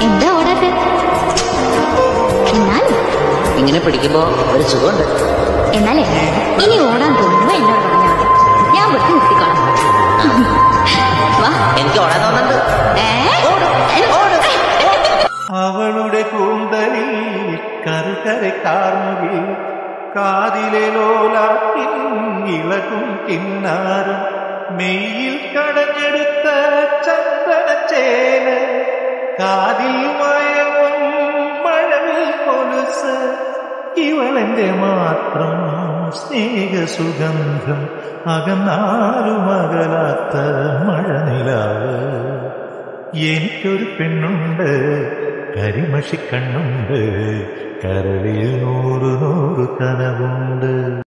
എന്താ ഓടാത്തെ എന്നാൽ ഇങ്ങനെ പിടിക്കുമ്പോ ഒരു സുഖമുണ്ട് എന്നാലേ ഇനി ഓടാൻ തോന്നുമ്പോ എന്നോട് പറഞ്ഞാൽ മതി ഞാൻ വിട്ടു നിർത്തിക്കോളാം വാ എനിക്ക് ഓടാൻ തോന്നുന്നുണ്ട് ഏ? അവളുടെ കൂന്തലിൽ കറുകരെ കാർമുകിൽ കാതിലെ ലോലാക്കിൻ ഇളകും കിന്നാരം മെയ്യിൽ കടഞ്ഞെടുത്ത ചന്ദനച്ചേല കാതിൽ മയങ്ങും മഴവിൽ കൊലുസ് ഇവളെന്റെ മാത്രം സ്നേഹസുഗന്ധം അകന്നാലും അകലാത്ത മഴനിലാവ് എനിക്കൊരു പെണ്ണുണ്ട് കരിമഷിക്കണ്ണുണ്ട് കരളിൽ നൂറ് നൂറ് കനവുണ്ട്